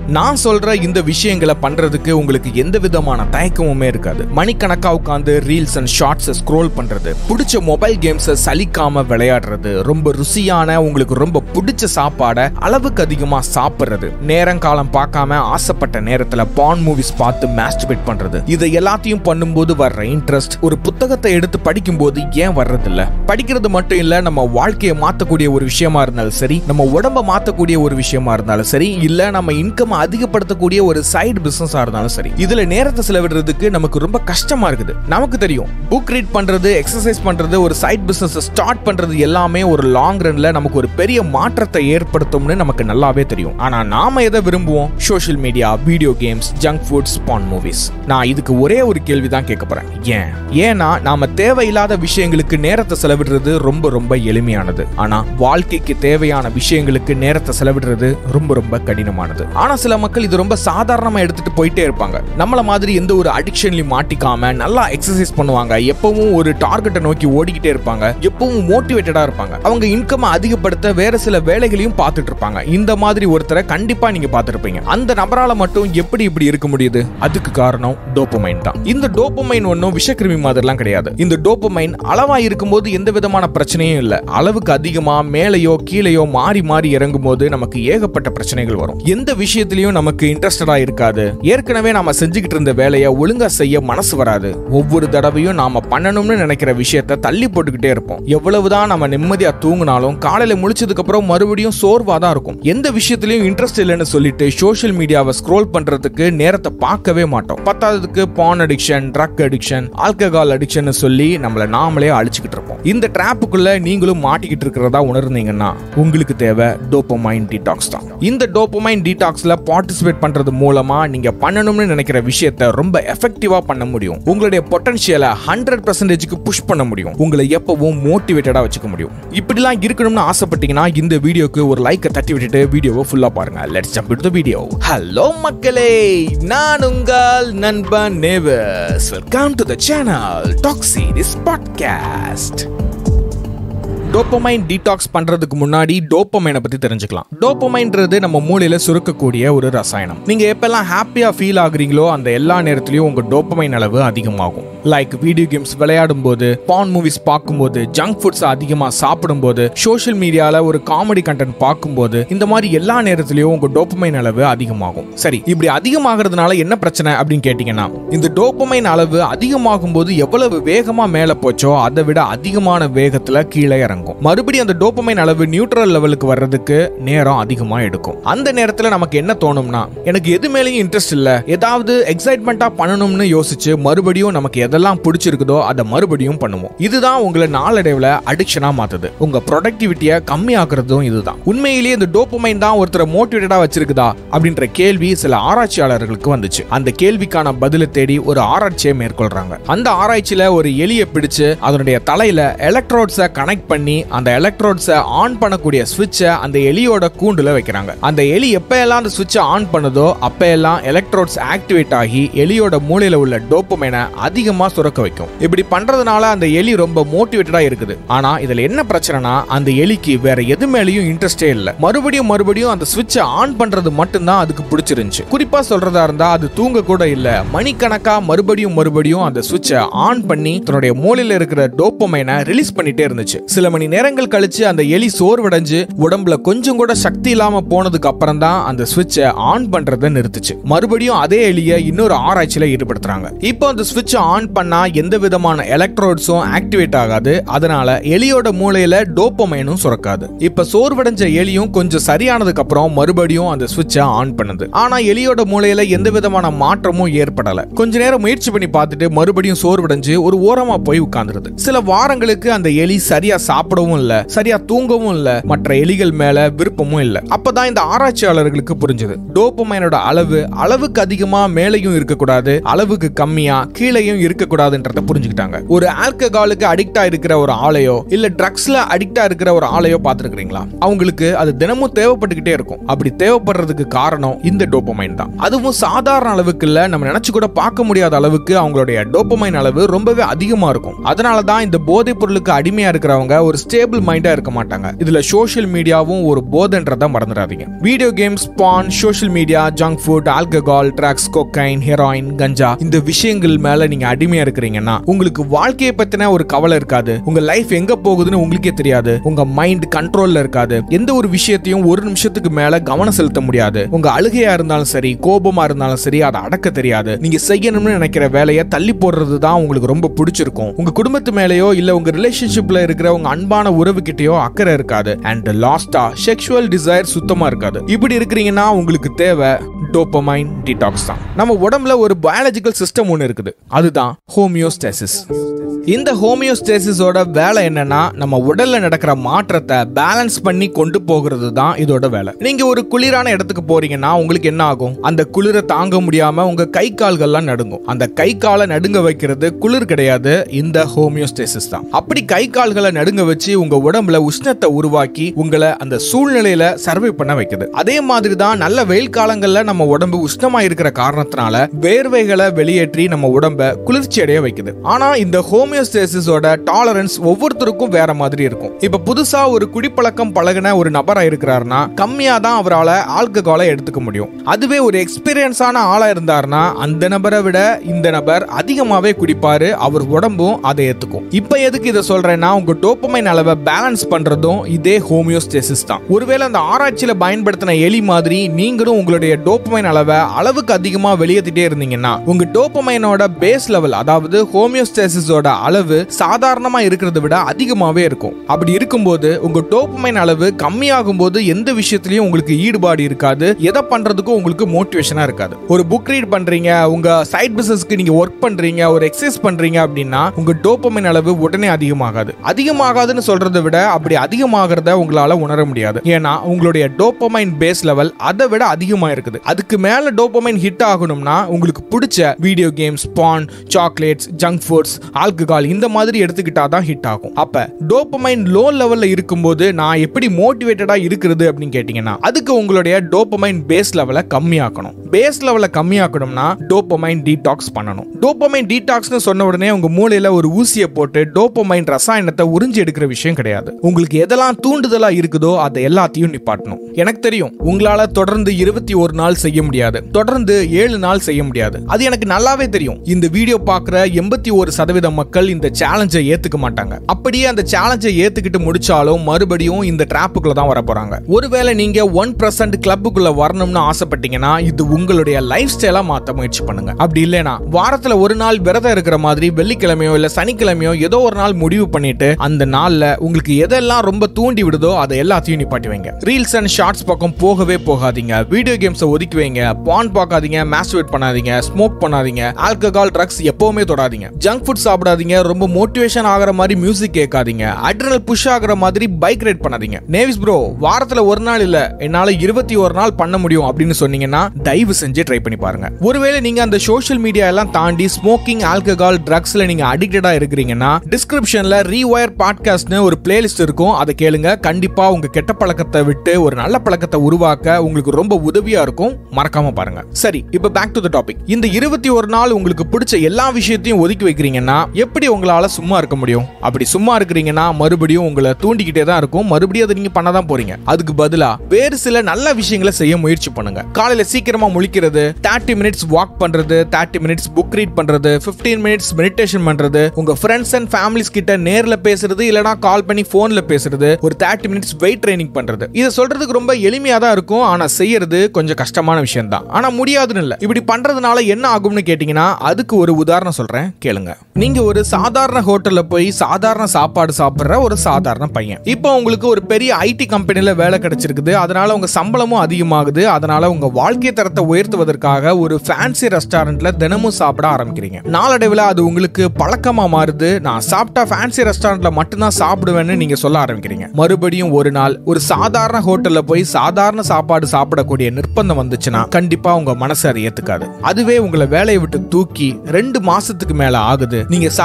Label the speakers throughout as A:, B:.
A: நான் சொல்ற இந்த விஷயங்களை பண்றதுக்கு உங்களுக்கு எந்த விதமான தயக்கமுமே இருக்காது மணிக்கணக்கா உட்காந்து ரீல்ஸ் அண்ட் ஷார்ட்ஸ் ஸ்க்ரோல் பண்றது பிடிச்ச மொபைல் கேம்ஸை சலிக்காம விளையாடுறது ரொம்ப ருசியான உங்களுக்கு ரொம்ப பிடிச்ச சாப்பாடை அளவுக்கு அதிகமா சாப்பிடுறது நேரம் காலம் பார்க்காம ஆசைப்பட்ட நேரத்துல பான் மூவிஸ் பார்த்து மாஸ்டிபேட் பண்றது இதை எல்லாத்தையும் பண்ணும்போது வர்ற இன்ட்ரெஸ்ட் ஒரு புத்தகத்தை எடுத்து படிக்கும்போது ஏன் வர்றதில்ல படிக்கிறது மட்டும் இல்ல நம்ம வாழ்க்கையை மாத்தக்கூடிய ஒரு விஷயமா இருந்தாலும் சரி நம்ம உடம்ப மாத்தக்கூடிய ஒரு விஷயமா இருந்தாலும் சரி இல்ல நம்ம இன்கம் அதிகப்படுத்தக்கூடிய ஒரு சைடு பிசினஸா இருந்தாலும் சரி இதுல நேரத்தை செலவிடுறதுக்கு நமக்கு ரொம்ப கஷ்டமா இருக்குது நமக்கு தெரியும் புக் ரீட் பண்றது எக்ஸசைஸ் பண்றது ஒரு சைட் பிசினஸ் ஸ்டார்ட் பண்றது எல்லாமே ஒரு லாங் ரன்ல நமக்கு ஒரு பெரிய மாற்றத்தை ஏற்படுத்தும்னு நமக்கு நல்லாவே தெரியும் ஆனா நாம எதை விரும்புவோம் social media video games junk foods porn movies நான் இதுக்கு ஒரே ஒரு கேள்வி தான் கேட்க போறேன் ஏன் ஏன்னா நாம தேவையில்லாத விஷயங்களுக்கு நேரத்தை செலவிடுறது ரொம்ப ரொம்ப எளிமையானது ஆனா வாழ்க்கைக்கு தேவையான விஷயங்களுக்கு நேரத்தை செலவிடுறது ரொம்ப ரொம்ப கடினமானது ஆனா சில மக்கள் இது ரொம்ப சாதாரணமா எடுத்துட்டு போயிட்டே இருப்பாங்க நம்மள மாதிரி எந்த ஒரு அடிக்ஷன்லயும் மாட்டிக்காம நல்லா எக்ஸசைஸ் பண்ணுவாங்க எப்பவும் ஒரு டார்கெட்டை நோக்கி ஓடிக்கிட்டே இருப்பாங்க எப்பவும் மோட்டிவேட்டடா இருப்பாங்க அவங்க இன்கம் அதிகப்படுத்த வேற சில வேலைகளையும் பார்த்துட்டு இருப்பாங்க இந்த மாதிரி ஒருத்தரை கண்டிப்பா நீங்க பார்த்திருப்பீங்க அந்த நபரால மட்டும் எப்படி இப்படி இருக்க முடியுது அதுக்கு காரணம் டோப்பமைன் தான் இந்த டோப்பமைன் ஒன்றும் விஷக்கிருமி மாதிரிலாம் கிடையாது இந்த டோப்பமைன் அளவா இருக்கும்போது எந்த விதமான பிரச்சனையும் இல்லை அளவுக்கு அதிகமா மேலேயோ கீழேயோ மாறி மாறி இறங்கும் போது நமக்கு ஏகப்பட்ட பிரச்சனைகள் வரும் எந்த விஷயத்திலையும் நமக்கு இன்ட்ரெஸ்டடா இருக்காது ஏற்கனவே நாம செஞ்சுக்கிட்டு இருந்த வேலையை ஒழுங்கா செய்ய மனசு வராது ஒவ்வொரு தடவையும் நாம பண்ணணும்னு நினைக்கிற விஷயத்த தள்ளி போட்டுக்கிட்டே இருப்போம் எவ்வளவுதான் நம்ம நிம்மதியா தூங்கினாலும் காலையில முழிச்சதுக்கு அப்புறம் மறுபடியும் சோர்வா தான் இருக்கும் எந்த விஷயத்திலையும் இன்ட்ரெஸ்ட் இல்லைன்னு சொல்லிட்டு சோஷியல் மீடியாவை ஸ்க்ரோல் பண்றதுக்கு நேரத்தை பார்க்கவே மாட்டோம் பத்தாவதுக்கு porn addiction drug addiction alcohol addiction சொல்லி நம்மள நாமளே அழிச்சுக்கிட்டு இருப்போம் இந்த ட்ராப்புக்குள்ள நீங்களும் மாட்டிக்கிட்டு இருக்கிறதா உணர்ந்தீங்கன்னா உங்களுக்கு தேவை டோப்பமைன் டீடாக்ஸ் தான் இந்த டோப்பமைன் டீடாக்ஸ்ல பார்ட்டிசிபேட் பண்றது மூலமா நீங்க பண்ணணும்னு நினைக்கிற விஷயத்த ரொம்ப எஃபெக்டிவா பண்ண முடியும் உங்களுடைய பொட்டன்ஷியலை ஹண்ட்ரட் பர்சன்டேஜ்க்கு புஷ் பண்ண முடியும் உங்களை எப்பவும் மோட்டிவேட்டடா வச்சுக்க முடியும் இப்படிலாம் இருக்கணும்னு ஆசைப்பட்டீங்கன்னா இந்த வீடியோக்கு ஒரு லைக்கை தட்டி விட்டுட்டு வீடியோவை ஃபுல்லா பாருங்க let's jump to video hello மக்களே நான் உங்கள் நண்பன் நேவர்ஸ் வெல்கம் டு த சேனல் டாக்ஸி திஸ் பாட்காஸ்ட் டோப்பமைன் டீடாக்ஸ் பண்றதுக்கு முன்னாடி டோப்பமைனை பத்தி தெரிஞ்சுக்கலாம் டோப்பமைன்றது நம்ம மூளையில சுருக்கக்கூடிய ஒரு ரசாயனம் நீங்க எப்பெல்லாம் ஹாப்பியா ஃபீல் ஆகுறீங்களோ அந்த எல்லா நேரத்திலயும் உங்க டோப்பமைன் அளவு அதிகமாகும் லைக் வீடியோ கேம்ஸ் விளையாடும் போது பான் மூவிஸ் பார்க்கும்போது ஜங்க் ஃபுட்ஸ் அதிகமா சாப்பிடும்போது சோஷியல் மீடியால ஒரு காமெடி கண்டென்ட் பார்க்கும்போது இந்த மாதிரி எல்லா நேரத்திலயும் உங்க டோப்பமைன் அளவு அதிகமாகும் சரி இப்படி அதிகமாகிறதுனால என்ன பிரச்சனை அப்படின்னு கேட்டீங்கன்னா இந்த டோப்பமைன் அளவு அதிகமாகும் போது எவ்வளவு வேகமா மேல போச்சோ அதை விட அதிகமான வேகத்துல கீழே இறங்கும் மறுபடியும் அந்த டோப்பமைன் அளவு நியூட்ரல் லெவலுக்கு வர்றதுக்கு நேரம் அதிகமா எடுக்கும் அந்த நேரத்துல நமக்கு என்ன தோணும்னா எனக்கு எது மேலேயும் இன்ட்ரெஸ்ட் இல்ல ஏதாவது எக்ஸைட்மெண்டா பண்ணணும்னு யோசிச்சு மறுபடியும் நமக்கு எதெல்லாம் பிடிச்சிருக்குதோ அதை மறுபடியும் பண்ணுவோம் இதுதான் உங்களை நாளடைவுல அடிக்ஷனா மாத்துது உங்க ப்ரொடக்டிவிட்டியை கம்மியாக்குறதும் இதுதான் உண்மையிலேயே இந்த டோப்பமைன் தான் ஒருத்தரை மோட்டிவேட்டடா வச்சிருக்குதா அப்படின்ற கேள்வி சில ஆராய்ச்சியாளர்களுக்கு வந்துச்சு அந்த கேள்விக்கான பதிலை தேடி ஒரு ஆராய்ச்சியை மேற்கொள்றாங்க அந்த ஆராய்ச்சியில ஒரு எலியை பிடிச்சு அதனுடைய தலையில எலக்ட்ரோட்ஸை கனெக்ட் பண்ணி அந்த எலக்ட்ரோட்ஸை ஆன் பண்ணக்கூடிய சுவிட்சை அந்த எலியோட கூண்டுல வைக்கிறாங்க அந்த எலி எப்ப எல்லாம் அந்த சுவிட்சை ஆன் பண்ணுதோ அப்ப எல்லாம் எலக்ட்ரோட்ஸ் ஆக்டிவேட் ஆகி எலியோட மூளையில உள்ள டோப்பமைனை அதிகமா சுரக்க வைக்கும் இப்படி பண்றதுனால அந்த எலி ரொம்ப மோட்டிவேட்டடா இருக்குது ஆனா இதுல என்ன பிரச்சனைனா அந்த எலிக்கு வேற எது மேலயும் இன்ட்ரெஸ்டே இல்ல மறுபடியும் மறுபடியும் அந்த சுவிட்சை ஆன் பண்றது மட்டும்தான் அதுக்கு பிடிச்சிருந்துச்சு குறிப்பா சொல்றதா இருந்தா அது தூங்க கூட இல்ல மணிக்கணக்கா மறுபடியும் மறுபடியும் அந்த சுவிட்சை ஆன் பண்ணி தன்னுடைய மூளையில இருக்கிற டோப்பமைனை ரிலீஸ் பண்ணிட்டே இருந்துச்சு சில மணி நேரங்கள் கழிச்சு அந்த எலி சோர்வடைஞ்சு உடம்புல கொஞ்சம் கூட சக்தி இல்லாம போனதுக்கு அப்புறம் தான் அந்த சுவிட்சை ஆன் பண்றதை நிறுத்துச்சு மறுபடியும் அதே எலியை இன்னொரு ஆராய்ச்சியில ஈடுபடுத்துறாங்க இப்போ அந்த சுவிட்சை ஆன் பண்ணா எந்த விதமான எலக்ட்ரோட்ஸும் ஆக்டிவேட் ஆகாது அதனால எலியோட மூளையில டோப்பமைனும் சுரக்காது இப்ப சோர்வடைஞ்ச எலியும் கொஞ்சம் சரியானதுக்கு அப்புறம் மறுபடியும் அந்த சுவிட்சை ஆன் பண்ணுது ஆனா எலியோட மூளையில எந்த விதமான மாற்றமும் ஏற்படல கொஞ்ச நேரம் முயற்சி பண்ணி பார்த்துட்டு மறுபடியும் சோர்வடைஞ்சு ஒரு ஓரமா போய் உட்கார்ந்துருது சில வாரங்களுக்கு அந்த எலி சரியா சாப்பிடவும் இல்ல சரியா தூங்கவும் இல்ல மற்ற எலிகள் மேல விருப்பமும் இல்ல அப்பதான் இந்த ஆராய்ச்சியாளர்களுக்கு புரிஞ்சது டோப்பமைனோட அளவு அளவுக்கு அதிகமா மேலையும் இருக்கக்கூடாது அளவுக்கு கம்மியா கீழையும் இருக்கக்கூடாதுன்றத புரிஞ்சுக்கிட்டாங்க ஒரு ஆல்கஹாலுக்கு அடிக்டா இருக்கிற ஒரு ஆளையோ இல்ல ட்ரக்ஸ்ல அடிக்டா இருக்கிற ஒரு ஆளையோ பார்த்துருக்கீங்களா அவங்களுக்கு அது தினமும் தேவைப்பட்டுக்கிட்டே இருக்கும் அப்படி தேவைப்படுறதுக்கு காரணம் இந்த டோப்பமைன் தான் அதுவும் சாதாரண அளவுக்கு இல்ல நம்ம நினைச்சு கூட பார்க்க முடியாத அளவுக்கு அவங்களுடைய டோப்பமைன் அளவு ரொம்பவே அதிகமா இருக்கும் அதனால தான் இந்த போதைப் பொருளுக்கு அடிமையா இருக்கிறவங்க ஒரு ஸ்டேபிள் மைண்டா இருக்க மாட்டாங்க இதுல சோஷியல் மீடியாவும் ஒரு போதன்றத மறந்துடாதீங்க video games porn social media junk food alcohol drugs cocaine heroin கஞ்சா இந்த விஷயங்கள் மேல நீங்க அடிமையா இருக்கிறீங்கன்னா உங்களுக்கு வாழ்க்கையை பத்தின ஒரு கவலை இருக்காது உங்க லைஃப் எங்க போகுதுன்னு உங்களுக்கே தெரியாது உங்க மைண்ட் கண்ட்ரோல்ல இருக்காது எந்த ஒரு விஷயத்தையும் ஒரு நிமிஷத்துக்கு மேல கவனம் செலுத்த முடியாது உங்க அழுகையா இருந்தாலும் சரி கோபமா இருந்தாலும் சரி அதை அடக்க தெரியாது நீங்க செய்யணும்னு நினைக்கிற வேலையை தள்ளி போடுறது தான் உங்களுக்கு ரொம்ப பிடிச்சிருக்கும் உங்க குடும்பத்து மேலேயோ இல்ல உங்க ரிலேஷன்ஷிப்ல இருக்கிற உங்க அன்பான உறவு கிட்டயோ அக்கறை இருக்காது அண்ட் லாஸ்டா செக்ஷுவல் டிசைர் சுத்தமா இருக்காது இப்படி இருக்கிறீங்கன்னா உங்களுக்கு தேவை டோப்பமைன் டிடாக்ஸ் தான் நம்ம உடம்புல ஒரு பயாலஜிக்கல் சிஸ்டம் ஒன்று இருக்குது அதுதான் ஹோமியோஸ்டேசிஸ் இந்த ஹோமியோஸ்டேசிஸோட வேலை என்னன்னா நம்ம உடல்ல நடக்கிற மாற்றத்தை பேலன்ஸ் பண்ணி கொண்டு போகிறது தான் இதோட வேலை நீங்க ஒரு குளிரான இடத்துக்கு போறீங்கன்னா உங்களுக்கு என்ன ஆகும் அந்த குளிரை தாங்க முடியாம உங்க கை கால்கள்லாம் நடுங்கும் அந்த கை காலை நடுங்க வைக்கிறது குளிர் கிடையாது இந்த ஹோமியோஸ்டேசிஸ் தான் அப்படி கை கால்களை நடுங்க வச்சு உங்க உடம்புல உஷ்ணத்தை உருவாக்கி உங்களை அந்த சூழ்நிலையில சர்வை பண்ண வைக்குது அதே மாதிரி தான் நல்ல வெயில் காலங்கள்ல நம்ம உடம்பு உஷ்ணமா இருக்கிற காரணத்தினால வேர்வைகளை வெளியேற்றி நம்ம உடம்ப குளிர்ச்சி அடைய வைக்குது ஆனா இந்த ஹோமியோஸ்டேசிஸோட டாலரன்ஸ் ஒவ்வொருத்தருக்கும் வேற மாதிரி இருக்கும் இப்ப புதுசா ஒரு குடிப்பழக்கம் பழகின ஒரு நபரா இருக்கிறாருன்னா கம்மியா தான் அவரால் ஆல்கஹாலை எடுத்துக்க முடியும் அதுவே ஒரு எக்ஸ்பீரியன்ஸான ஆளா இருந்தாருன்னா அந்த நபரை விட இந்த நபர் அதிகமாவே குடிப்பாரு அவர் உடம்பும் அதை ஏத்துக்கும் இப்ப எதுக்கு இதை சொல்றேன்னா உங்க டோப்பமைன் அளவை பேலன்ஸ் பண்றதும் இதே ஹோமியோஸ்டேசிஸ் தான் ஒருவேளை அந்த ஆராய்ச்சியில பயன்படுத்தின எலி மாதிரி நீங்களும் உங்களுடைய டோப்பமைன் அளவை அளவுக்கு அதிகமா வெளியேற்றிட்டே இருந்தீங்கன்னா உங்க டோப்பமைனோட பேஸ் லெவல் அதாவது ஹோமியோஸ்டேசிஸோட அளவு சாதாரணமா இருக்கிறத விட அதிகமாவே இருக்கும் அப்படி இருக்கும்போது உங்க டோப்பமைன் அளவு கம்மியாகும் போது எந்த விஷயத்திலயும் உங்களுக்கு ஈடுபாடு இருக்காது எதை பண்றதுக்கும் உங்களுக்கு மோட்டிவேஷனா இருக்காது ஒரு புக் ரீட் பண்றீங்க உங்க சைட் பிசினஸ்க்கு நீங்க ஒர்க் பண்றீங்க ஒரு எக்ஸசைஸ் பண்றீங்க அப்படின்னா உங்க டோப்பமைன் அளவு உடனே அதிகமாகாது அதிகமாகாதுன்னு சொல்றதை விட அப்படி அதிகமாகிறத உங்களால உணர முடியாது ஏன்னா உங்களுடைய டோப்பமைன் பேஸ் லெவல் அதை விட அதிகமா இருக்குது அதுக்கு மேல டோப்பமைன் ஹிட் ஆகணும்னா உங்களுக்கு பிடிச்ச video games porn chocolates junk foods alcohol இந்த மாதிரி எடுத்துக்கிட்டா தான் ஹிட் ஆகும் அப்ப டோப்பமைன் லோ லெவல்ல இருக்கும்போது நான் எப்படி மோட்டிவேட்டடா இருக்கிறது அப்படின்னு கேட்டீங்கன்னா அதுக்கு உங்களுடைய டோப்பமைன் பேஸ் லெவலை கம்மியாக்கணும் பேஸ் லெவலை கம்மியாக்கணும்னா டோப்பமைன் டீடாக்ஸ் பண்ணணும் டோப்பமைன் டீடாக்ஸ்னு சொன்ன உடனே உங்க மூளையில ஒரு ஊசியை போட்டு டோப்பமைன் ரசாயனத்தை உறிஞ்சி எடுக்கிற விஷயம் கிடையாது உங்களுக்கு எதெல்லாம் தூண்டுதலா இருக்குதோ அதை எல்லாத்தையும் நிப்பாட்டணும் எனக்கு தெரியும் உங்களால தொடர்ந்து இருபத்தி ஒரு நாள் செய்ய முடியாது தொடர்ந்து ஏழு நாள் செய்ய முடியாது அது எனக்கு நல்லாவே தெரியும் இந்த வீடியோ பார்க்குற எண்பத்தி ஒரு சதவீத மக்கள் இந்த சேலஞ்சை ஏத்துக்க மாட்டாங்க அப்படியே அந்த சேலஞ்சை ஏத்துக்கிட்டு முடிச்சாலும் மறுபடியும் இந்த டிராப்புக்குள்ள தான் வர போறாங்க ஒருவேளை நீங்க ஒன் பர்சன்ட் கிளப்புக்குள்ள வரணும்னு ஆசைப்பட்டீங்கன்னா இது உங்களுடைய லைஃப் ஸ்டைலா மாத்த முயற்சி பண்ணுங்க அப்படி இல்லைனா வாரத்துல ஒரு நாள் விரதம் இருக்கிற மாதிரி வெள்ளிக்கிழமையோ இல்ல சனிக்கிழமையோ ஏதோ ஒரு நாள் முடிவு பண்ணிட்டு அந்த நாள்ல உங்களுக்கு எதெல்லாம் ரொம்ப தூண்டி விடுதோ அதை எல்லாத்தையும் நிப்பாட்டி வைங்க ரீல்ஸ் அண்ட் ஷார்ட்ஸ் பக்கம் போகவே போகாதீங்க வீடியோ கேம்ஸை ஒதுக்கி வைங்க பான் பார்க்காதீங்க மேஸ்வேட் பண்ணாதீங்க ஸ்மோக் பண்ணாதீங்க ஆல்கஹால் ட்ரக்ஸ் எப்பவுமே தொடாதீங்க ஜங்க் ஃபுட் சாப்பிடாதீங்க ரொம்ப மோட்டிவேஷன் ஆகிற மாதிரி மியூசிக் கேட்காதீங்க அட்ரினல் புஷ் ஆகிற மாதிரி பைக் ரைட் பண்ணாதீங்க நேவிஸ் ப்ரோ வாரத்துல ஒரு நாள் இல்ல என்னால இருபத்தி ஒரு நாள் பண்ண முடியும் அப்படின்னு சொன்னீங்கன்னா தயவு செஞ்சு ட்ரை பண்ணி பாருங்க ஒருவேளை நீங்க அந்த சோஷியல் மீடியா எல்லாம் தாண்டி ஸ்மோக்கிங் ஆல்கஹால் ட்ரக்ஸ்ல நீங்க அடிக்டடா இருக்கிறீங்கன்னா டிஸ்கிரிப்ஷன்ல ரீவயர் பாட்காஸ்ட்னு ஒரு பிளேலிஸ்ட் இருக்கும் அதை கேளுங்க கண்டிப்பா உங்க கெட்ட பழக்கத்தை விட்டு ஒரு நல்ல பழக்கத்தை உருவாக்க உங்களுக்கு ரொம்ப உதவியா இருக்கும் மறக்காம பாருங்க சரி இப்போ பேக் டு த டாபிக் இந்த இருபத்தி ஒரு நாள் உங்களுக்கு பிடிச்ச எல்லா விஷயத்தையும் ஒதுக்கி வைக்கிறீங்கன்னா எப்படி உங்களால சும்மா இருக்க முடியும் அப்படி சும்மா இருக்கிறீங்கன்னா மறுபடியும் உங்களை தூண்டிக்கிட்டே தான் இருக்கும் மறுபடியும் அதை நீங்க பண்ண தான் போறீங்க அதுக்கு பதிலா வேறு சில நல்ல விஷயங்களை செய்ய முயற்சி பண்ணுங்க காலையில சீக்கிரமா முழிக்கிறது தேர்ட்டி மினிட்ஸ் வாக் பண்றது தேர்ட்டி மினிட்ஸ் புக் ரீட் பண்றது 15 மினிட்ஸ் மெடிடேஷன் பண்றது உங்க ஃப்ரெண்ட்ஸ் அண்ட் ஃபேமிலிஸ் கிட்ட நேர்ல பேசுறது இல்லனா கால் பண்ணி போன்ல பேசுறது ஒரு தேர்ட்டி மினிட்ஸ் வெயிட் ட்ரைனிங் பண்றது இதை சொல்றதுக்கு ரொம்ப எளிமையா தான் இருக்கும் ஆனா செய்யறது கொஞ்சம் கஷ்டமான விஷயம் தான் ஆனா முடியாதுன்னு இல்ல இப்படி பண்றதுனால என்ன ஆகும்னு கேட்டீங்கன்னா அதுக்கு ஒரு உதாரணம் சொல்றேன் கேளுங்க நீங்க ஒரு சாதாரண ஹோட்டல்ல போய் சாதாரண சாப்பாடு சாப்பிடுற ஒரு சாதாரண பையன் இப்போ உங்களுக்கு ஒரு பெரிய ஐடி கம்பெனில வேலை கிடைச்சிருக்குது அதனால உங்க சம்பளமும் அதிகமாகுது அதனால உங்க வாழ்க்கை தரத்தை உயர்த்துவதற்காக ஒரு ஃபேன்சி ரெஸ்டாரண்ட்ல தினமும் சாப்பிட ஆரம்பிக்கிறீங்க நாளடைவில் அது உங்களுக்கு பழக்கமா மாறுது நான் சாப்பிட்டா ஃபேன்சி ரெஸ்டாரண்ட்ல மட்டும்தான் சாப்பிடுவேன்னு நீங்க சொல்ல ஆரம்பிக்கிறீங்க மறுபடியும் ஒரு நாள் ஒரு சாதாரண ஹோட்டல்ல போய் சாதாரண சாப்பாடு சாப்பிடக்கூடிய நிர்பந்தம் வந்துச்சுன்னா கண்டிப்பா உங்க மனசு அதை ஏத்துக்காது அதுவே உங்களை வேலையை விட்டு தூக்கி ரெண்டு மாசத்துக்கு மேல ஆகுது நீங்க சாப்பிட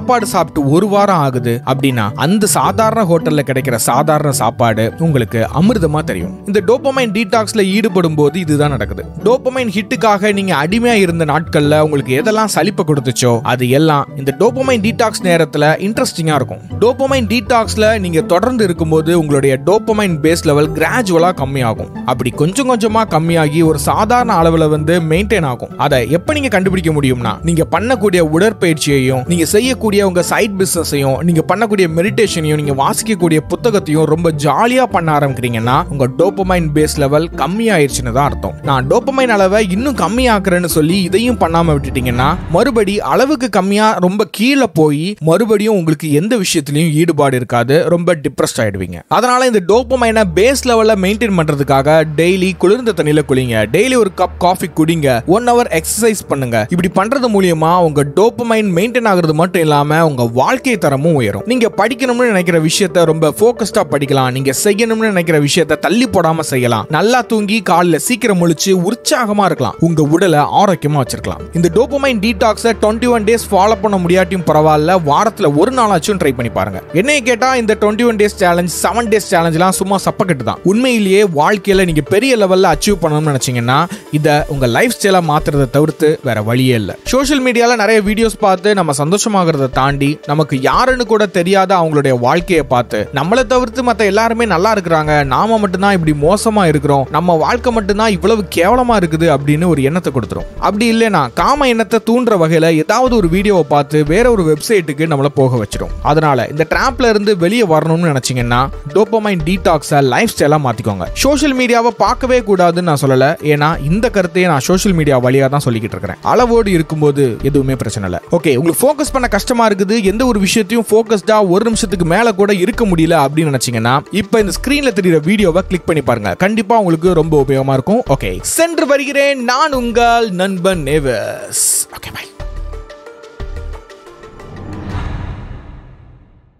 A: சாப்பாடு சாப்பிட்டு ஒரு வாரம் ஆகுது அப்படின்னா அந்த சாதாரண ஹோட்டல்ல கிடைக்கிற சாதாரண சாப்பாடு உங்களுக்கு அமிர்தமா தெரியும் இந்த டோப்பமைன் டீடாக்ஸ்ல ஈடுபடும் போது இதுதான் நடக்குது டோப்பமைன் ஹிட்டுக்காக நீங்க அடிமையா இருந்த நாட்கள்ல உங்களுக்கு எதெல்லாம் சலிப்பை கொடுத்துச்சோ அது எல்லாம் இந்த டோப்பமைன் டீடாக்ஸ் நேரத்துல இன்ட்ரெஸ்டிங்கா இருக்கும் டோப்பமைன் டீடாக்ஸ்ல நீங்க தொடர்ந்து இருக்கும்போது உங்களுடைய டோப்பமைன் பேஸ் லெவல் கிராஜுவலா கம்மியாகும் அப்படி கொஞ்சம் கொஞ்சமா கம்மியாகி ஒரு சாதாரண அளவுல வந்து மெயின்டைன் ஆகும் அதை எப்ப நீங்க கண்டுபிடிக்க முடியும்னா நீங்க பண்ணக்கூடிய உடற்பயிற்சியையும் நீங்க செய்யக்கூடிய உங்க சைட் பிசினஸையும் நீங்க பண்ணக்கூடிய மெடிடேஷனையும் நீங்க வாசிக்கக்கூடிய புத்தகத்தையும் ரொம்ப ஜாலியா பண்ண ஆரம்பிக்கிறீங்கன்னா உங்க டோப்பமைன் பேஸ் லெவல் கம்மியாயிருச்சுன்னு தான் அர்த்தம் நான் டோப்பமைன் அளவை இன்னும் கம்மியாக்குறேன்னு சொல்லி இதையும் பண்ணாம விட்டுட்டீங்கன்னா மறுபடி அளவுக்கு கம்மியா ரொம்ப கீழே போய் மறுபடியும் உங்களுக்கு எந்த விஷயத்திலையும் ஈடுபாடு இருக்காது ரொம்ப டிப்ரெஸ்ட் ஆயிடுவீங்க அதனால இந்த டோப்பமைனை பேஸ் லெவல்ல மெயின்டைன் பண்றதுக்காக டெய்லி குளிர்ந்த தண்ணியில குளிங்க டெய்லி ஒரு கப் காஃபி குடிங்க ஒன் ஹவர் எக்ஸசைஸ் பண்ணுங்க இப்படி பண்றது மூலியமா உங்க டோப்பமைன் மெயின்டைன் ஆகுறது மட்டும் இல்லாம உங்க வாழ்க்கை தரமும் உயரும் நீங்க படிக்கணும்னு நினைக்கிற விஷயத்த ரொம்ப ஃபோக்கஸ்டா படிக்கலாம் நீங்க செய்யணும்னு நினைக்கிற விஷயத்த தள்ளி போடாம செய்யலாம் நல்லா தூங்கி காலைல சீக்கிரம் முழிச்சு உற்சாகமா இருக்கலாம் உங்க உடலை ஆரோக்கியமா வச்சிருக்கலாம் இந்த டோப்பமைன் டீடாக்ஸை டுவெண்ட்டி ஒன் டேஸ் ஃபாலோ பண்ண முடியாட்டியும் பரவாயில்ல வாரத்துல ஒரு நாளாச்சும் ட்ரை பண்ணி பாருங்க என்னைய கேட்டா இந்த twenty one days challenge seven days சேலஞ்ச்லாம் சும்மா சப்பக்கட்டு தான் உண்மையிலேயே வாழ்க்கையில நீங்க பெரிய லெவல்ல அச்சீவ் பண்ணணும்னு நினைச்சீங்கன்னா இதை உங்க லைஃப் ஸ்டைலா மாத்துறதை தவிர்த்து வேற வழியே இல்லை சோஷியல் மீடியால நிறைய வீடியோஸ் பார்த்து நம்ம சந்தோஷமாகறத தாண்டி நமக்கு யாருன்னு கூட தெரியாத அவங்களுடைய வாழ்க்கையை பார்த்து நம்மளை தவிர்த்து மத்த எல்லாருமே நல்லா இருக்கிறாங்க நாம மட்டும்தான் இப்படி மோசமா இருக்கிறோம் நம்ம வாழ்க்கை மட்டும்தான் இவ்வளவு கேவலமா இருக்குது அப்படின்னு ஒரு எண்ணத்தை கொடுத்துரும் அப்படி இல்லைனா காம எண்ணத்தை தூண்டுற வகையில ஏதாவது ஒரு வீடியோவை பார்த்து வேற ஒரு வெப்சைட்டுக்கு நம்மளை போக வச்சிடும் அதனால இந்த ட்ராப்ல இருந்து வெளியே வரணும்னு நினைச்சீங்கன்னா டோப்பமைன் டீடாக்ஸை லைஃப் ஸ்டைலா மாத்திக்கோங்க சோஷியல் மீடியாவை பார்க்கவே கூடாதுன்னு நான் சொல்லல ஏன்னா இந்த கருத்தையே நான் சோஷியல் மீடியா வழியா தான் சொல்லிக்கிட்டு இருக்கிறேன் அளவோடு இருக்கும்போது எதுவுமே பிரச்சனை இல்லை ஓகே உங்களுக்கு ஃபோக்கஸ் பண்ண கஷ்டமா இருக்குது எந்த ஒரு விஷயத்தையும் ஃபோக்கஸ்டா ஒரு நிமிஷத்துக்கு மேல கூட இருக்க முடியல அப்படின்னு நினைச்சீங்கன்னா இப்போ இந்த ஸ்கிரீன்ல தெரியுற வீடியோவை கிளிக் பண்ணி பாருங்க கண்டிப்பா உங்களுக்கு ரொம்ப உபயோகமா இருக்கும் ஓகே சென்று வருகிறேன் நான் உங்கள் நண்பன் நேவஸ் ஓகே பை